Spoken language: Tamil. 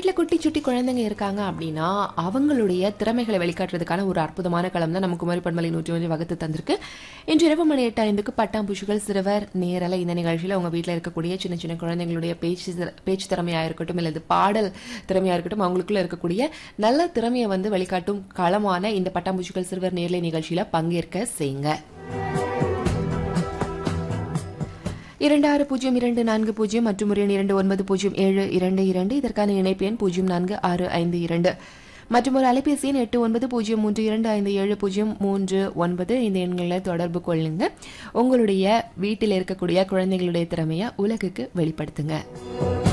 வீட்ல குட்டி சுட்டி குழந்தைங்க இருக்காங்க அப்படின்னா அவங்களுடைய திறமைகளை வெளிக்காட்டுறதுக்கான ஒரு அற்புதமான களம் தான் நம்ம குமரி பண்பலை நூற்றி ஒன்று வகுத்து தந்திருக்கு இன்று இரவு மணி எட்டு ஐந்துக்கு பட்டாம்பூச்சிகள் சிறுவர் நேரலை இந்த நிகழ்ச்சியில் உங்க வீட்டில் இருக்கக்கூடிய சின்ன சின்ன குழந்தைங்களுடைய பேச்சு திற- பேச்சு திறமையா இருக்கட்டும் அல்லது பாடல் திறமையா இருக்கட்டும் அவங்களுக்குள்ள இருக்கக்கூடிய நல்ல திறமையை வந்து வெளிக்காட்டும் களமான இந்த பட்டாம்பூச்சிகள் சிறுவர் நேரலை நிகழ்ச்சியில பங்கேற்க செய்யுங்க இரண்டு ஆறு பூஜ்ஜியம் இரண்டு நான்கு பூஜ்ஜியம் மற்றும் ஒரு எண் இரண்டு ஒன்பது பூஜ்ஜியம் ஏழு இரண்டு இரண்டு இதற்கான இணைப்பு எண் பூஜ்ஜியம் நான்கு ஆறு ஐந்து இரண்டு மற்றும் ஒரு அலைபேசி எண் எட்டு ஒன்பது பூஜ்ஜியம் மூன்று இரண்டு ஐந்து ஏழு பூஜ்ஜியம் மூன்று ஒன்பது இந்த எண்களை தொடர்பு கொள்ளுங்க உங்களுடைய வீட்டில் இருக்கக்கூடிய குழந்தைகளுடைய திறமையை உலகுக்கு வெளிப்படுத்துங்க